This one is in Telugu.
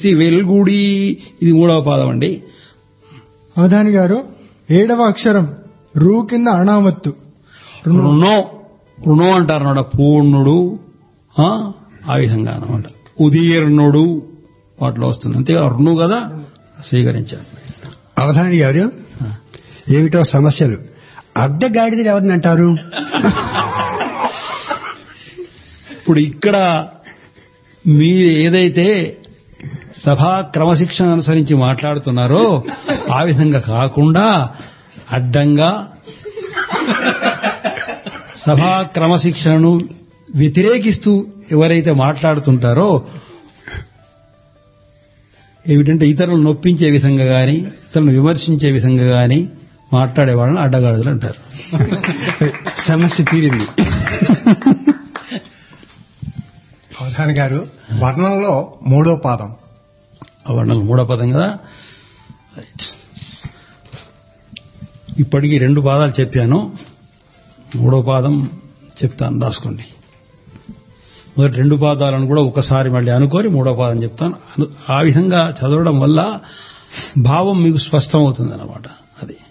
వెల్గుడి ఇది మూడవ పాదం అండి అవధాని గారు ఏడవ అక్షరం రూ కింద అణామత్తు రుణో రుణో అంటారు అన్నమాట పూర్ణుడు ఆ, ఆ విధంగా అనమాట ఉదీర్ణుడు వాటిలో వస్తుంది అంతేగా రుణు కదా స్వీకరించారు అవధాని గారు ఏమిటో సమస్యలు అడ్డగాడిదలు ఎవరిని అంటారు ఇప్పుడు ఇక్కడ మీరు ఏదైతే సభా క్రమశిక్షణ అనుసరించి మాట్లాడుతున్నారో ఆ విధంగా కాకుండా అడ్డంగా సభా క్రమశిక్షణను వ్యతిరేకిస్తూ ఎవరైతే మాట్లాడుతుంటారో ఏమిటంటే ఇతరులను నొప్పించే విధంగా గాని ఇతరులను విమర్శించే విధంగా గాని మాట్లాడే వాళ్ళని అడ్డగాడుదలు అంటారు సమస్య తీరింది అవధాని గారు వర్ణంలో మూడో పాదం ఆ వర్ణాలు మూడో పదం కదా రైట్ ఇప్పటికీ రెండు పాదాలు చెప్పాను మూడో పాదం చెప్తాను రాసుకోండి మొదటి రెండు పాదాలను కూడా ఒకసారి మళ్ళీ అనుకొని మూడో పాదం చెప్తాను అను- ఆ విధంగా చదవడం వల్ల భావం మీకు స్పష్టమవుతుంది అన్నమాట అది